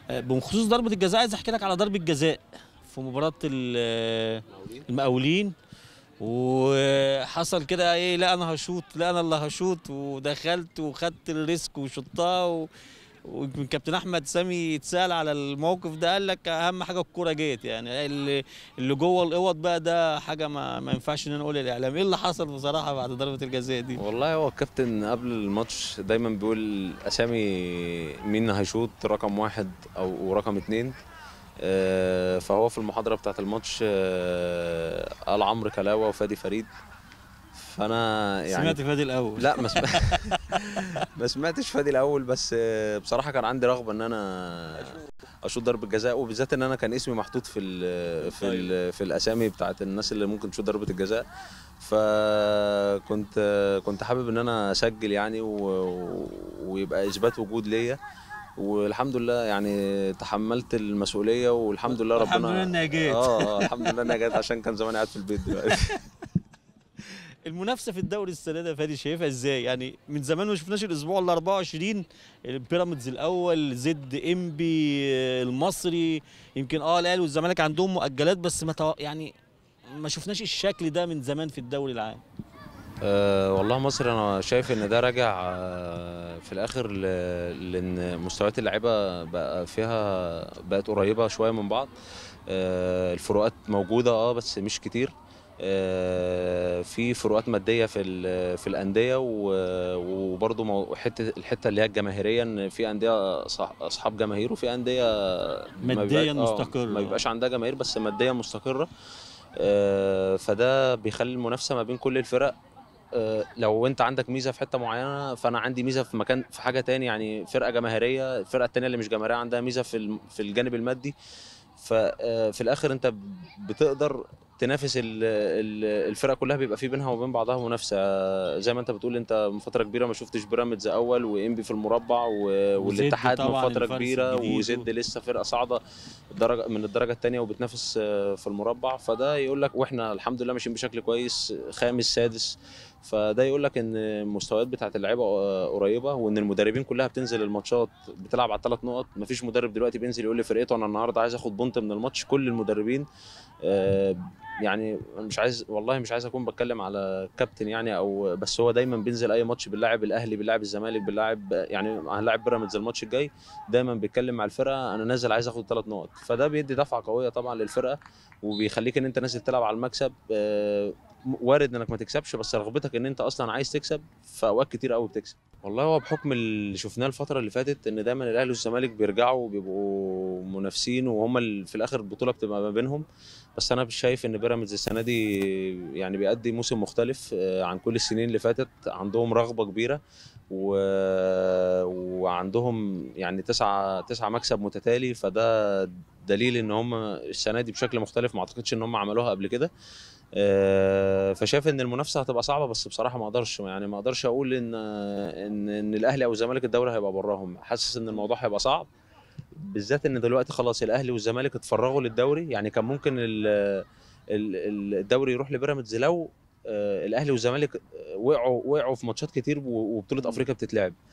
آه، بخصوص ضربه الجزاء عايز احكي لك على ضربه جزاء في مباراه ال- المقاولين وحصل كده ايه لا انا هشوط لا انا اللي هشوط ودخلت وخدت الريسك وشطها و... ويمكن كابتن احمد سامي اتسال على الموقف ده قال لك اهم حاجه الكوره جيت يعني اللي اللي جوه الاوض بقى ده حاجه ما, ما ينفعش ان انا اقول الاعلام ايه اللي حصل بصراحه بعد ضربه الجزاء دي والله هو الكابتن قبل الماتش دايما بيقول اسامي مين هيشوط رقم واحد او رقم اتنين آه، فهو في المحاضره بتاعه الماتش آه، قال عمرو كلاوه وفادي فريد فانا يعني سمعت فادي الاول لا ما سمع... ما سمعتش فادي الاول بس آه، بصراحه كان عندي رغبه ان انا اشوط ضربه جزاء وبالذات ان انا كان اسمي محطوط في ال في ال في الاسامي بتاعت الناس اللي ممكن تشوط ضربه الجزاء فكنت كنت حابب ان انا اسجل يعني و... ويبقى اثبات وجود ليا والحمد لله يعني تحملت المسؤوليه والحمد لله ربنا الحمد لله إنها جت. اه آه، الحمد لله انها جت عشان كان زماني قاعد في البيت دلوقتي المنافسه في الدوري السنه ده يا فادي شايفها ازاي يعني من زمان ما شفناش الاسبوع ال 24 بيراميدز الاول زد انبي المصري يمكن اه الاهلي والزمالك عندهم مؤجلات بس ما تو... يعني ما شفناش الشكل ده من زمان في الدوري العام أه والله مصر انا شايف ان ده راجع أه في الاخر ل- لان مستويات اللعيبه بقى فيها بقت قريبه شويه من بعض أه الفروقات موجوده اه بس مش كتير أه في فروقات ماديه في ال- في الانديه و- وبرضه مو- حته الحته اللي هي الجماهيريه ان في انديه صح- اصحاب جماهير وفي انديه ما مادياً بيبقاش- آه، مستقرة. ما بيبقاش عندها جماهير بس ماديا مستقره أه فده بيخلي المنافسه ما بين كل الفرق آه، لو انت عندك ميزه في حته معينه فانا عندي ميزه في مكان في حاجه تاني يعني فرقه جماهيريه الفرقه التانيه اللي مش جماهيريه عندها ميزه في الم- في الجانب المادي ففي الاخر انت بتقدر تنافس ال- ال- الفرق كلها بيبقى في بينها وبين بعضها منافسه آه، زي ما انت بتقول انت من فتره كبيره ما شفتش بيراميدز اول وانبي في المربع و- والاتحاد من طبعاً فتره الفرس كبيره الجديد و- وزد لسه فرقه صاعده الدرجه من الدرجه الثانيه وبتنافس آه، في المربع فده يقول لك واحنا الحمد لله ماشيين بشكل كويس خامس سادس فده يقول لك ان المستويات بتاعت اللعيبه آه، قريبه وان المدربين كلها بتنزل الماتشات بتلعب على ثلاث نقط مفيش مدرب دلوقتي بينزل يقول لفرقته انا النهارده عايز اخد بونت من الماتش كل المدربين آه، يعني مش عايز والله مش عايز اكون بتكلم على كابتن يعني او بس هو دايما بينزل اي ماتش بنلاعب الاهلي بنلاعب الزمالك بنلاعب يعني هنلاعب بيراميدز الماتش الجاي دايما بيتكلم مع الفرقه انا نازل عايز اخد ثلاث نقط فده بيدي دفعه قويه طبعا للفرقه وبيخليك ان انت نازل تلعب على المكسب آه، وارد انك ما تكسبش بس رغبتك ان انت اصلا عايز تكسب في اوقات كتير قوي بتكسب والله هو بحكم اللي شفناه الفتره اللي فاتت ان دايما الاهلي والزمالك بيرجعوا وبيبقوا منافسين وهم ال- في الاخر البطوله بتبقى ما بينهم بس انا مش شايف ان بيراميدز السنه دي يعني بيأدي موسم مختلف آه، عن كل السنين اللي فاتت عندهم رغبه كبيره و... وعندهم يعني تسعة تسعة مكسب متتالي فده دليل ان هم السنه دي بشكل مختلف ما اعتقدش ان هم عملوها قبل كده آه، فشايف ان المنافسه هتبقى صعبه بس بصراحه ما اقدرش يعني ما اقدرش اقول ان ان ان الاهلي او الزمالك الدوري هيبقى براهم حاسس ان الموضوع هيبقى صعب بالذات ان دلوقتي خلاص الاهلي والزمالك اتفرغوا للدوري يعني كان ممكن ال- ال- الدوري يروح لبيراميدز لو آه، الاهلي والزمالك آه، وقعوا وقعوا في ماتشات كتير و- وبطوله افريقيا بتتلعب